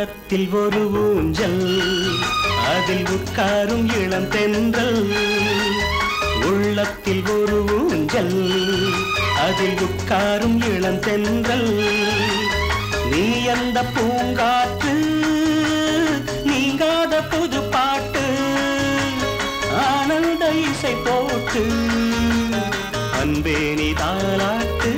உள்ளத்தில் ஒரு ஊஞ்சல் அதில் உட்காரும் இளம் தென்றல் உள்ளத்தில் ஒரு ஊஞ்சல் அதில் உட்காரும் இளம் தென்றல் நீ அந்த பூங்காற்று நீங்காத புது பாட்டு ஆனந்த இசை போட்டு அன்பே நீ தாளாட்டு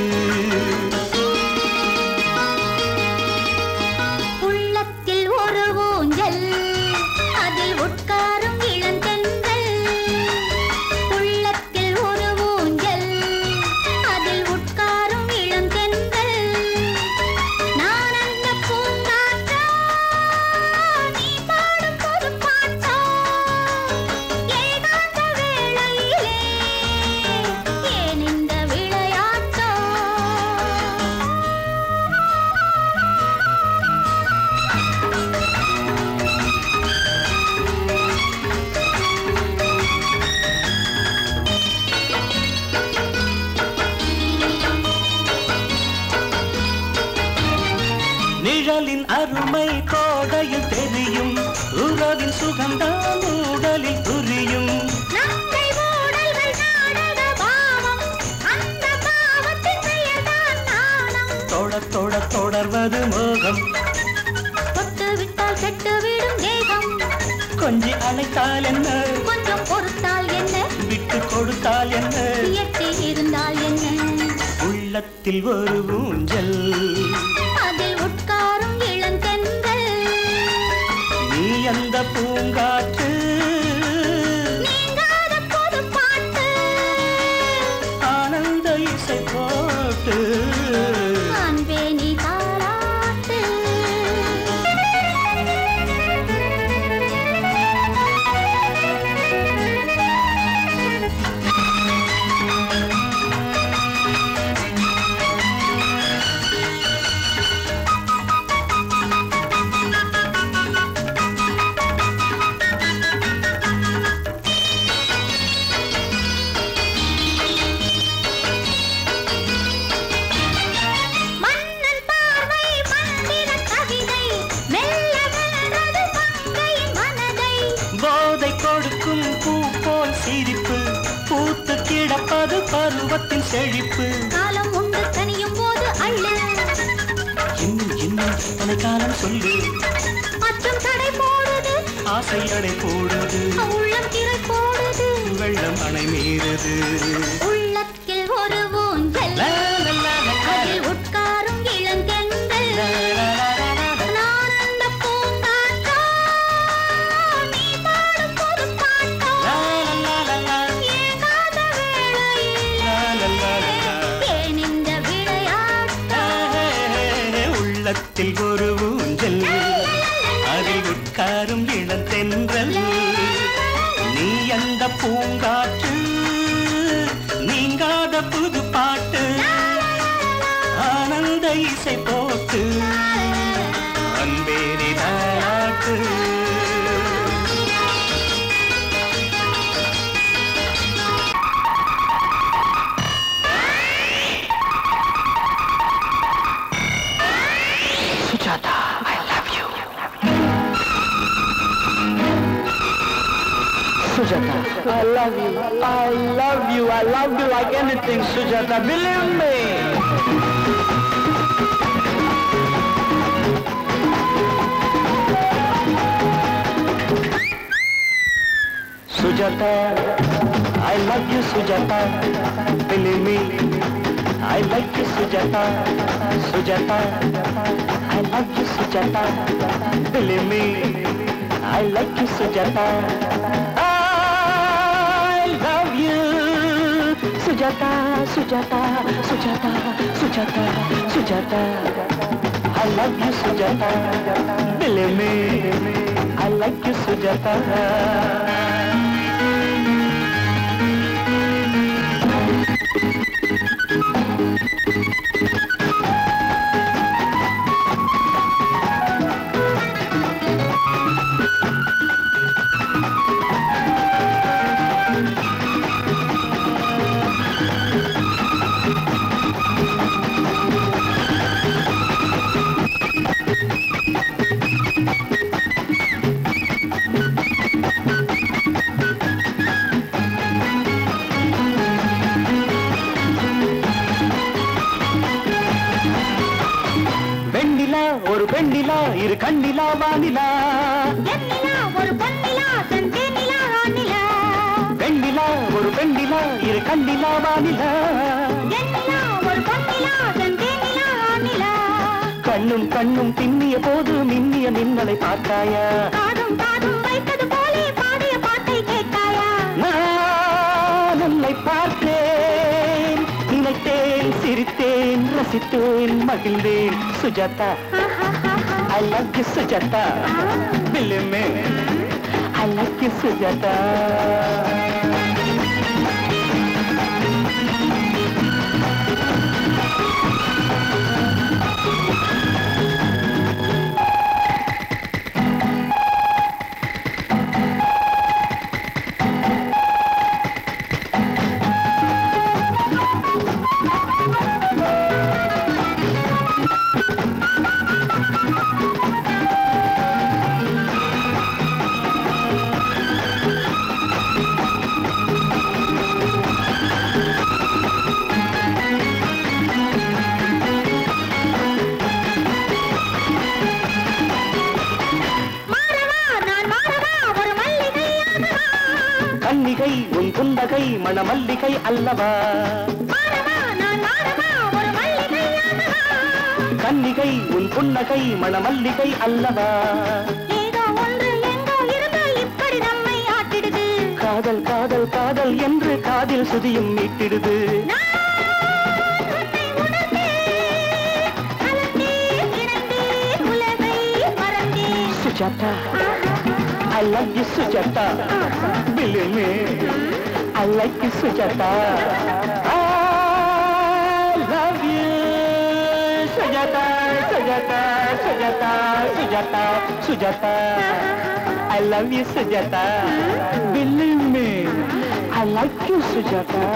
உள்ளத்தில் ஒரு ஊஞ்சல் அதில் உட்காரும் இளந்தென்றல் உள்ளத்தில் ஒரு ஊஞ்சல் அதில் உட்காரும் இளந்தென்றல் நான் அந்த பூங்காற்றா நீ பாடும் புது பாட்டா ஏகாந்த வேளையிலே ஏன் இந்த விளையாட்டோ நிழலின் அருமை கோடையில் தெரியும் உறவின் சுகம்தான் உடலில் புரியும் நங்கை ஊடல்கள் நாடக பாவம் அந்த பாவத்தின் பெயர்தான் நாணம் தொட தொட தொடர்வது மோகம் தொட்டு விட்டால் கெட்டுவிடும் தேகம் கொஞ்சி அழைத்தால் என்ன கொஞ்சம் பொறுத்தால் என்ன விட்டு கொடுத்தால் என்ன எட்டி இருந்தால் என்ன உள்ளத்தில் ஒரு ஊஞ்சல் அதில் உட்காரும் இளந்தென்றல் நீ அந்த பூங்காற்று நீங்காத புது பாட்டு ஆனந்த இசை போட்டு அன்பே நீ தாளாட்டு மன்னன் பார்வை மந்திர கவிதை மெல்ல வென்றது மங்கையின் மனதை போதை கொடுக்கும் பூ போல் சிரிப்பு பூத்து கிடப்பது பருவத்தின் செழிப்பு காலம் உண்டு கனியும் போது அள்ளு இன்னும் இன்னும் எத்தனை காலம் சொல்லு மற்றும் தடை போடுது ஆசை அடை போடுது உள்ளம் திரை போடுது வெள்ளம் அணை மீறுது உள்ளத்தில் ஒரு ஊஞ்சல் லா, லா, லா, லா, லா. அதில் உட்காரும் இளங்கெண்கள் லா, லா, லா, லா, லா, லா. நான் அந்த பூங்காற்றா நீ பாடும் புது பாட்டா லா, லா, லா, லா, லா. ஏகாத வேளையிலே லா, லா, லா, லா, லா. ஏன் இந்த விளையாட்டா உள்ளத்தில் ஒரு ஊஞ்சல் அதில் உட்காரும் இளந்தென்றல் நீ அந்த பூங்காற்று நீங்காத புது பாட்டு ஆனந்த இசை போட்டு அன்பேரி தாளாட்டு Sujata, I love you. Sujata, I love you. I love you. I love you like anything, Sujata. Believe me. Sujata, I love you, Sujata. Believe me, I like you, Sujata. Sujata, I love you, Sujata. Believe me, I like you, Sujata. I love you, Sujata, Sujata, Sujata, Sujata, Sujata. I love you, Sujata. Believe me, I like you, Sujata. வெண்ணிலா இரு கண்ணிலா வானிலா எண்ணிலா ஒரு பொன்னிலா செந்தேனிலா ஆனிலா வெண்ணிலா ஒரு பெண்ணிலா இரு கண்ணிலா வானிலா எண்ணிலா ஒரு பொன்னிலா செந்தேனிலா ஆனிலா கண்ணும் கண்ணும் பின்னிய போது மின்னிய மின்னலை பார்த்தாயா காதும் காதும் வைத்தது போலே பாடிய பாட்டை கேட்காயா நான் உன்னை பார்த்தேன் நினைத்தேன் சிரித்தேன் ரசித்தேன் மகிழ்ந்தேன் Sujatha I love you Sujatha Believe me, I like you Sujatha மாறவா நான் மாறவா ஒரு மல்லிகையாகவா கன்னிகை உன் புன்னகை மணமல்லிகை அல்லவா மாறவா நான் மாறவா ஒரு மல்லிகையாகவா கன்னிகை உன் புன்னகை மணமல்லிகை அல்லவா ஏதோ ஒன்று எங்கோ இருந்து இப்படி நம்மை ஆட்டிடுது காதல் காதல் காதல் என்று காதில் சுதியும் மீட்டிடுது நான் உன்னை உணர்ந்தேன், கலந்தேன், இணைந்தேன், உலகை மறந்தேன். Sujatha I love you Sujatha Believe me, I like you Sujatha I love you Sujatha Sujatha Sujatha Sujatha Sujatha I love you Sujatha Believe me, I like you Sujatha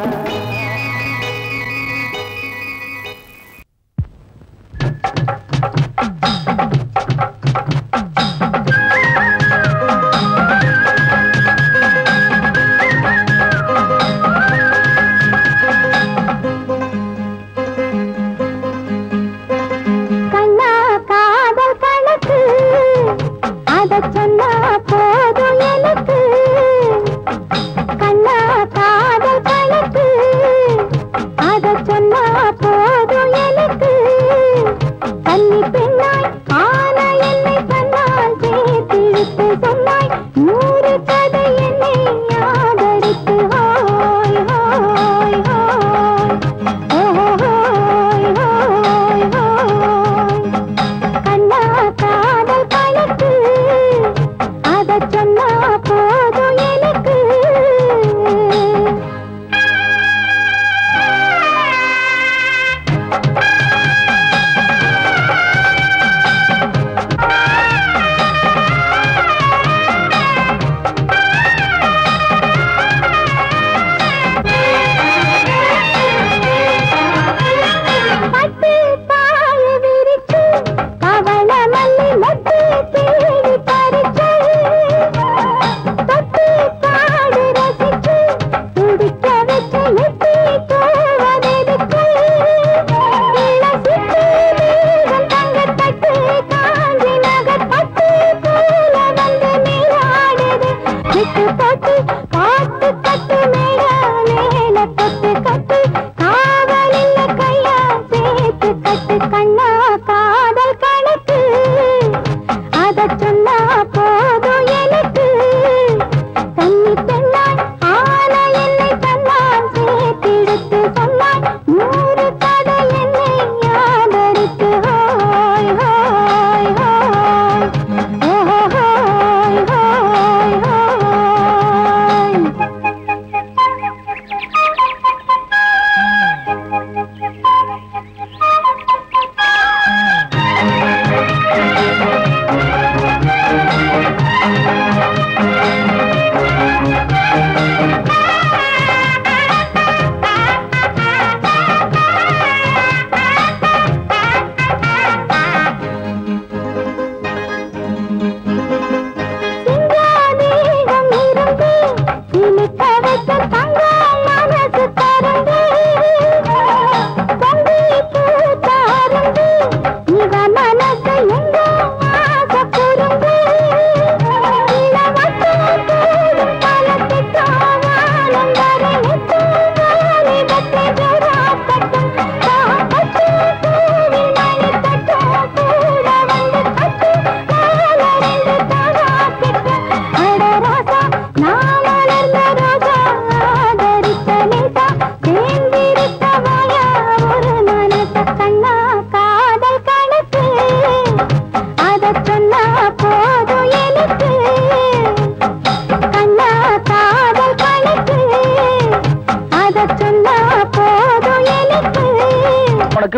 கண்ணா காதல் கணக்கு அத சொன்னா போதும் எனக்கு கண்ணா காதல் கணக்கு அத சொன்னா போதும் எனக்கு கன்னி பெண்ணாய் ஆன என்னை கண்ணால் சேர்த்திழுத்து சொன்னாய் நூறு கதை என்னை ஆதரித்து ஹோய் ஹோய் ஹோய் ஹோய் ஹோய் ஹோய் கண்ணா காதல் கணக்கு அத சொன்ன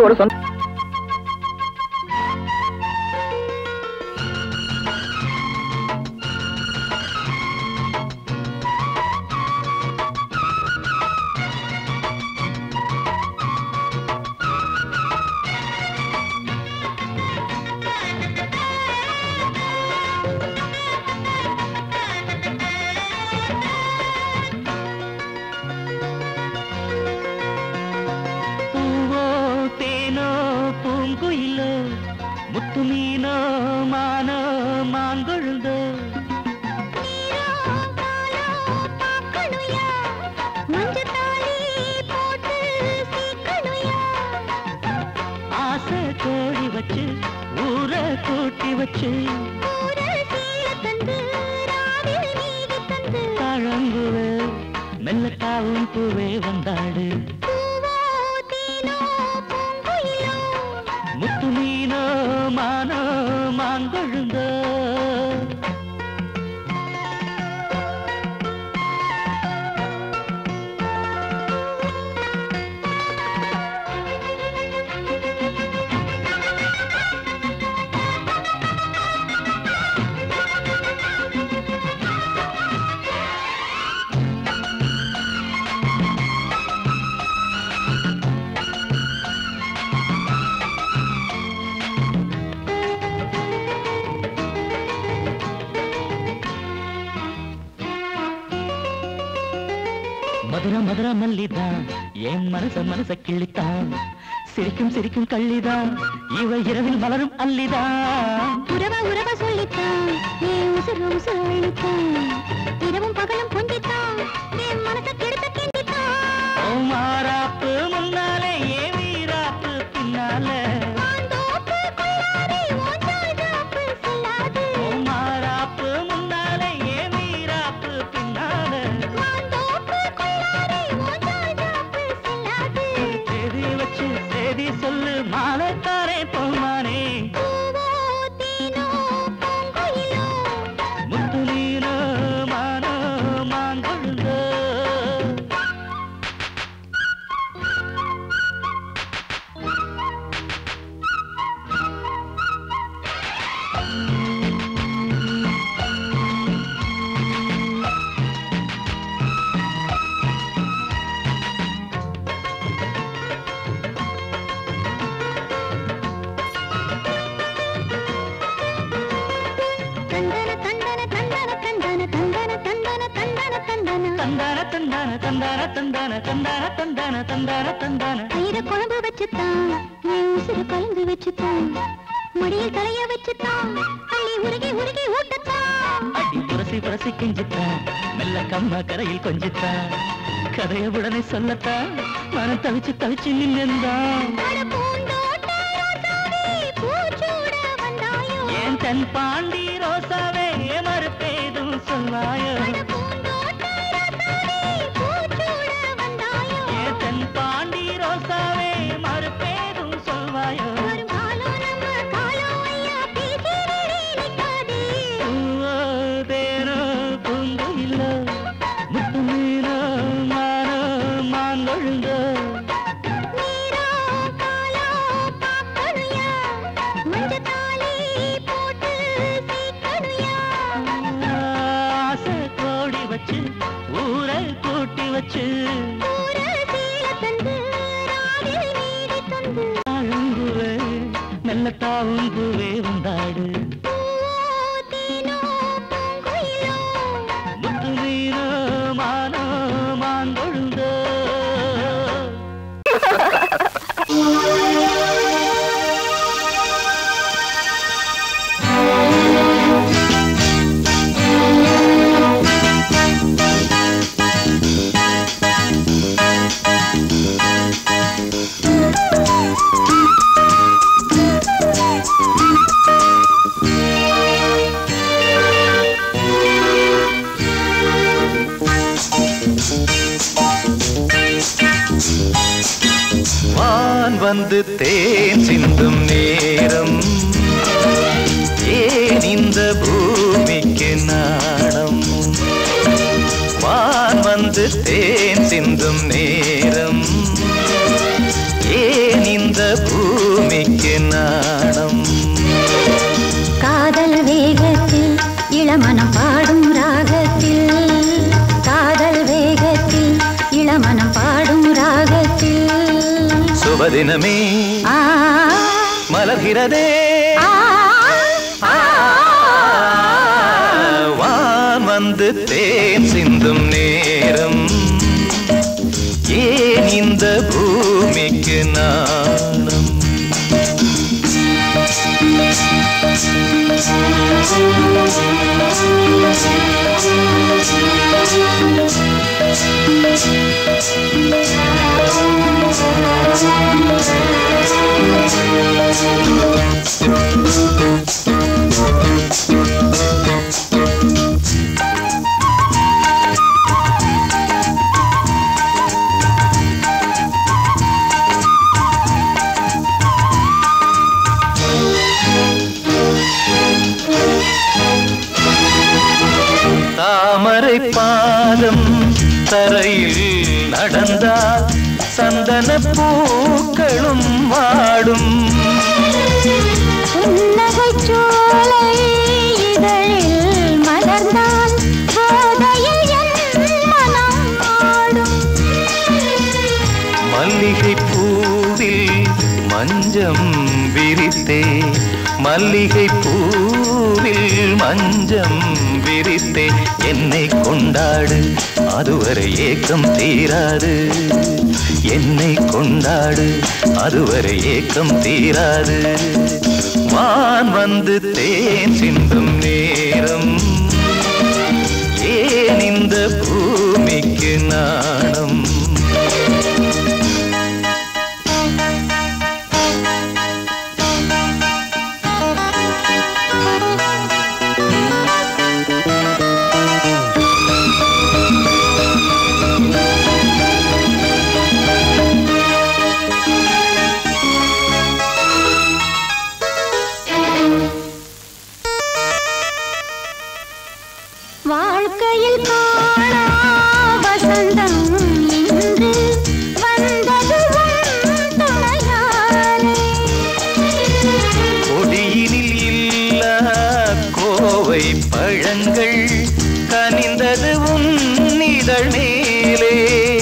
ஒரு சொந்த பூவோ தேனோ பூங்குயிலோ முத்து மீனோ மானோ மாங்கொழுந்தோ ஆசை கோழி வச்சு ஊரை கூட்டி வச்சு தாழங்குவே மெல்லக்காவும் பூவே வந்தாடு முத்து மீனோ மானோ மாங்கொழுந்தோ மதுர மதுர மல்லிதான் என் மனச மனச கிள்ளித்தான் சிரிக்கும் சிரிக்கும் கள்ளிதான் இவ இரவில் மலரும் அல்லிதான் உறவ உறவ சொல்லித்தான் ஏன் உசுறு உசுறு அழித்தான் இரவும் பகலும் கொஞ்சித்தான் என் மனச கெடுத்த கெஞ்சித்தான் ஓ மாறாப்பு முன்னாலே ஏ வீராப்பு பின்னாலே மாந்தோப்பு கொள்ளாதே ஓஞ்சால் ஜாப்பு செல்லாது ஓ மாறாப்பு முன்னாலே ஏ வீராப்பு பின்னாலே மாந்தோப்பு கொள்ளாதே ஓஞ்சால் ஜாப்பு செல்லாது ஒரு தேதி வச்சு செய்தி சொல்லு மாலைத்தாரே பொம்மானே பூவோ தேனோ பூங்குயிலோ முத்து நீனோ மானோ மாங்கொழுந்தோ தந்தன தந்தன தந்தன தந்தன தந்தன தந்தன தந்தன தந்தன தந்தான தந்தான தந்தான தந்தான தந்தான தந்தான தந்தான தந்தான தயிர குழம்பு வச்சுத்தான் என் உசுறு கலந்து வச்சுத்தான் மடியில் தலைய வச்சுத்தான் அள்ளி உருகி உருகி ஊட்டத்தான் அடி புரசி புரசி கெஞ்சித்தான் மெல்ல கம்மா கரையில் கொஞ்சித்தான் கதைய உடனே சொல்லத்தான் மனம் தவிச்சு தவிச்சு நின்றுந்தான் அட பூந்தோட்ட ரோசாவே, பூச்சூட வந்தாயோ ஏன் தன் பாண்டி ரோசாவே மறுப்பேதும் சொல்வாயோ அட பூந்தோட்ட ரோசாவே, பூச்சூட வந்தாயோ ஏன் தன் பாண்டி ரோசாவே மறுப்பேதும் சொல்வாயோ ஒரு காலம் நம்ம காலம் ஐயா பேசினே நிக்காதே பூவோ தேனோ பூங்குயிலோ முத்து மீனோ மானோ மாங்கொழுந்தோ நீரோ காலோ பாக்கணுயா மஞ்சத்தாலி போட்டு சீக்கணுயா ஆசை கோடி வச்சு ஊரை கூட்டி வச்சு ஊர சீல தந்து ராவில் நீடி தந்து அழுங்குவே மெல்ல தாவுங்குவே வந்தாடு பூவோ தேனோ பூங்குயிலோ முத்து மீனோ மானோ மாங்கொழுந்தோ வான் வந்து தேன் சிந்தும் நேரம் ஏன் இந்த பூமிக்கு நாணம் வான் வந்து தேன் சிந்தும் நேரம் ஏன் இந்த பூ இளமனம் பாடும் ராகத்தில் காதல் வேகத்தில் இளமனம் பாடும் ராகத்தில் சுபதினமே ஆ மலர்கிறதே ஆ, ஆ, வான் வந்து தேன் சிந்தும் நேரம் ஏன் இந்த பூமிக்கு நாணம் தாமரை பாதம் தரையில் நடந்தால் சந்தன பூக்களும் வாடும் புன்னகைச் சோலை இதழில் மலர்ந்தால் போதையில் என் மனம் ஆடும் மல்லிகை பூவில் மஞ்சம் விரித்தே மல்லிகை பூவில் மஞ்சம் விரித்தே என்னை கொண்டாடு அதுவரை ஏக்கம் தீராது என்னை கொண்டாடு அதுவரை ஏக்கம் தீராது வான் வந்து தேன் சிந்தும் நேரம் ஏன் இந்த பூமிக்கு நாணம் வாழ்க்கையில் காணா வசந்தம் இன்று வந்தது உன் துணையாலே கொடியினில் இல்ல கோவை பழங்கள் கனிந்தது உன் இதழ் மேலே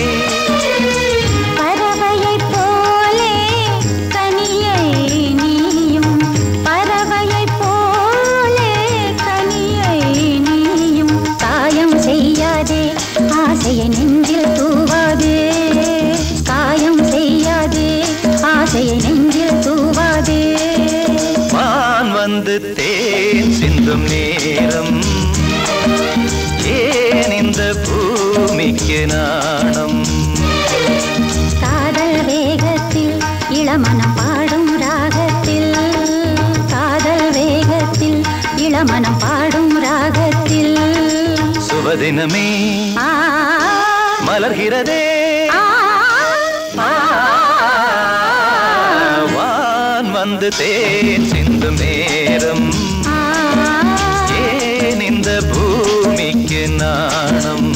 பறவையைப் போலே கனியை நீயும் பறவையைப் போலே கனியை நீயும் காயம் செய்யாதே ஆசையை நெஞ்சில் தூவாதே காயம் செய்யாதே ஆசையை நெஞ்சில் தூவாதே வான் வந்து தேன் சிந்தும் நேரம் ஏன் இந்த பூமிக்கு நாணம் காதல் வேகத்தில் இளமனம் பாடும் ராகத்தில் காதல் வேகத்தில் இளமனம் பாடும் ராகத்தில் சுபதினமே ஆ மலர்கிறதே ஆ, ஆ, வான் வந்து தேன் சிந்தும் நேரம் ஆ, ஏன் இந்த பூமிக்கு நாணம்